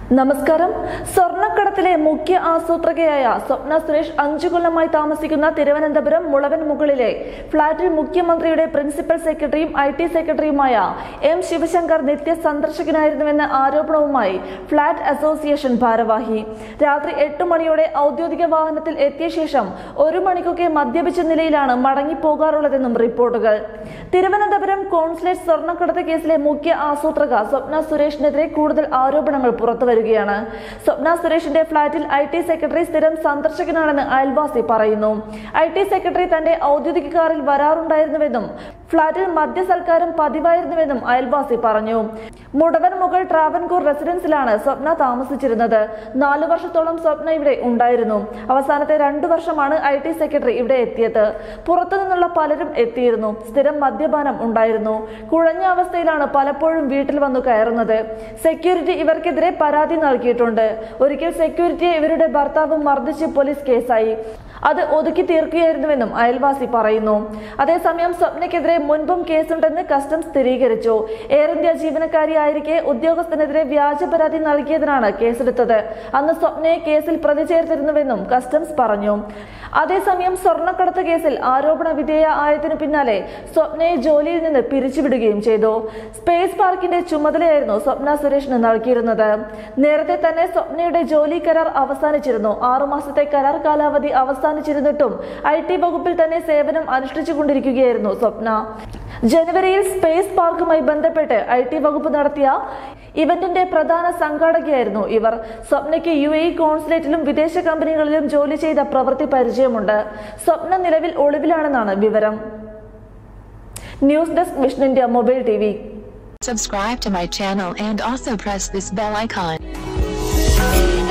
നമസ്കാരം സ്വർണ്ണക്കടത്തിലെ മുഖ്യ ആസൂത്രകയായ സ്വപ്ന സുരേഷ് അഞ്ചു കൊല്ലമായി താമസിക്കുന്ന തിരുവനന്തപുരം മുളവൻ മുകളിലെ ഫ്ളാറ്റിൽ മുഖ്യമന്ത്രിയുടെ പ്രിൻസിപ്പൽ സെക്രട്ടറിയും ഐ ടി സെക്രട്ടറിയുമായ എം ശിവശങ്കർ നിത്യ സന്ദർശകനായിരുന്നുവെന്ന ആരോപണവുമായി ഫ്ളാറ്റ് അസോസിയേഷൻ ഭാരവാഹി രാത്രി എട്ട് മണിയോടെ ഔദ്യോഗിക വാഹനത്തിൽ എത്തിയ ശേഷം ഒരു മണിക്കൊക്കെ മദ്യപിച്ച നിലയിലാണ് മടങ്ങിപ്പോകാറുള്ളതെന്നും റിപ്പോർട്ടുകൾ തിരുവനന്തപുരം കോൺസുലേറ്റ് സ്വർണ്ണക്കടത്ത് കേസിലെ മുഖ്യ ആസൂത്രക സ്വപ്ന സുരേഷിനെതിരെ കൂടുതൽ ആരോപണങ്ങൾ പുറത്തുവരികയാണ് സ്വപ്ന സുരേഷിന്റെ ഫ്ളാറ്റിൽ ഐ ടി സെക്രട്ടറി സ്ഥിരം സന്ദർശകനാണെന്ന് അയൽവാസി പറയുന്നു ഐ ടി സെക്രട്ടറി തന്റെ ഔദ്യോഗിക കാറിൽ വരാറുണ്ടായിരുന്നുവെന്നും ഫ്ളാറ്റിൽ മദ്യസൽക്കാരം പതിവായിരുന്നുവെന്നും അയൽവാസി പറഞ്ഞു മുടവൻ മുകൾ ട്രാവൻകൂർ റെസിഡൻസിലാണ് സ്വപ്ന താമസിച്ചിരുന്നത് നാലു വർഷത്തോളം സ്വപ്ന ഇവിടെ ഉണ്ടായിരുന്നു അവസാനത്തെ രണ്ടു വർഷമാണ് ഐ ടി സെക്രട്ടറി ഇവിടെ എത്തിയത് പുറത്തുനിന്നുള്ള പലരും എത്തിയിരുന്നു സ്ഥിരം മദ്യപാനം ഉണ്ടായിരുന്നു കുഴഞ്ഞ അവസ്ഥയിലാണ് പലപ്പോഴും വീട്ടിൽ വന്നു കയറുന്നത് സെക്യൂരിറ്റി ഇവർക്കെതിരെ പരാതി നൽകിയിട്ടുണ്ട് ഒരിക്കൽ സെക്യൂരിറ്റിയെ ഇവരുടെ ഭർത്താവ് മർദ്ദിച്ച് പോലീസ് കേസായി അത് ഒതുക്കി തീർക്കുകയായിരുന്നുവെന്നും അയൽവാസി പറയുന്നു അതേസമയം സ്വപ്നയ്ക്കെതിരെ മുൻപും കേസുണ്ടെന്ന് കസ്റ്റംസ് സ്ഥിരീകരിച്ചു എയർ ഇന്ത്യ ജീവനക്കാരിയായിരിക്കെ ഉദ്യോഗസ്ഥനെതിരെ വ്യാജ പരാതി നൽകിയതിനാണ് കേസെടുത്തത് അന്ന് സ്വപ്നയെ കേസിൽ പ്രതി ചേർത്തിരുന്നുവെന്നും കസ്റ്റംസ് പറഞ്ഞു അതേസമയം സ്വർണ്ണക്കടത്ത് കേസിൽ ആരോപണ വിധേയ ആയതിനു പിന്നാലെ സ്വപ്നയെ ജോലിയിൽ നിന്ന് പിരിച്ചുവിടുകയും ചെയ്തു സ്പേസ് പാർക്കിന്റെ ചുമതലയായിരുന്നു സ്വപ്ന സുരേഷിന് നൽകിയിരുന്നത് നേരത്തെ തന്നെ സ്വപ്നയുടെ ജോലി കരാർ അവസാനിച്ചിരുന്നു ആറുമാസത്തെ കരാർ കാലാവധി അവസാനിച്ചിരുന്നിട്ടും ഐ ടി വകുപ്പിൽ തന്നെ സേവനം അനുഷ്ഠിച്ചുകൊണ്ടിരിക്കുകയായിരുന്നു സ്വപ്ന ജനുവരിയിൽ സ്പേസ് പാർക്കുമായി ബന്ധപ്പെട്ട് ഐ ടി വകുപ്പ് നടത്തിയ ഇവന്റിന്റെ പ്രധാന സംഘാടകയായിരുന്നു ഇവർ സ്വപ്നയ്ക്ക് യു എ കോൺസുലേറ്റിലും വിദേശ കമ്പനികളിലും ജോലി ചെയ്ത പ്രവൃത്തി പരിചയമുണ്ട് സ്വപ്ന നിലവിൽ ഒളിവിലാണെന്നാണ് വിവരം news desk Vishnu India mobile T V Subscribe to my channel and also press this bell icon.